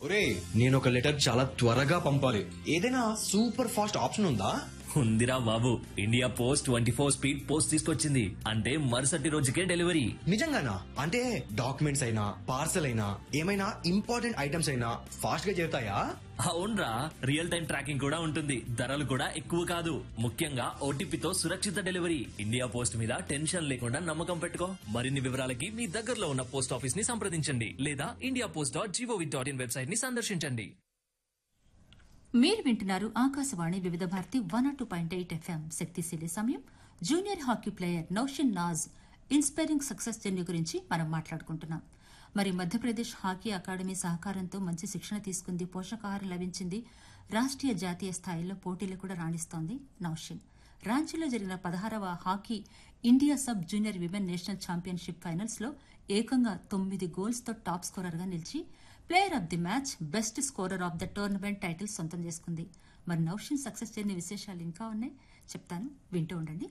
ఒరే నేను ఒక లెటర్ చాలా త్వరగా పంపాలి ఏదైనా సూపర్ ఫాస్ట్ ఆప్షన్ ఉందా ఉందిరా బాబు India post twenty four speed post తీసుకొచ్చింది అంటే మరుసటి రోజుకే డెలివరీ నిజంగానా అంటే డాక్యుమెంట్స్ అయినా పార్సల్ అయినా ఏమైనా ఇంపార్టెంట్ ఐటమ్స్ అయినా ఫాస్ట్ గా చేరుతాయా అవునరా రియల్ టైం ట్రాకింగ్ కూడా ఉంటుంది ధరలు కూడా ఎక్కువ కాదు ముఖ్యంగా ఓటీపీతో సురక్షిత డెలివరీ ఇండియా పోస్ట్ మీద టెన్షన్ లేకుండా నమ్మకం పెట్టుకో మరిన్ని వివరాలకి మీ దగ్గరలో ఉన్న పోస్ట్ ఆఫీస్ ని సంప్రదించండి లేదా India post dot G O V dot in website ని సందర్శించండి మీరు వింటున్నారు Akashvani Vividh Bharati one two point eight FM శక్తిశీలి సమయం junior hockey player Naushin Naz inspiring success journey గురించి మనం మాట్లాడుకుంటున్నాం మరి మధ్యప్రదేశ్ హాకీ అకాడమీ సహకారంతో మంచి శిక్షణ తీసుకుంది పోషకాహారం లభించింది రాష్ట్రీయ జాతీయ స్థాయిలో పోటీలు కూడా రాణిస్తోంది నౌషిన్ రాంచీలో జరిగిన పదహారవ hockey India sub junior women national championship finals లో ఏకంగా తొమ్మిది గోల్స్ తో టాప్ స్కోరర్ గా నిలిచి player of the match best scorer of the tournament title సొంతం చేసుకుంది మరి నౌషిన్ సక్సెస్ జర్నీ విశేషాలు ఇంకా ఉన్నాయి చెప్తాను వింటూ ఉండండి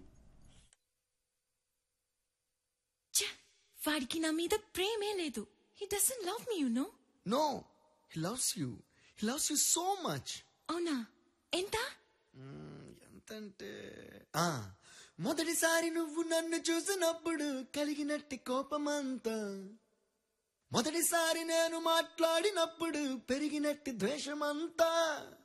ఛ! వాడికి నా మీద ప్రేమే లేదు he doesn't love me you know No, he loves you. He loves you so much. అవునా ఎంత ఎంతంటే ఆ, మొదటిసారి నువ్వు నన్ను చూసినప్పుడు కలిగినట్టి కోపమంతా మొదటిసారి నేను మాట్లాడినప్పుడు పెరిగినట్టి ద్వేషమంతా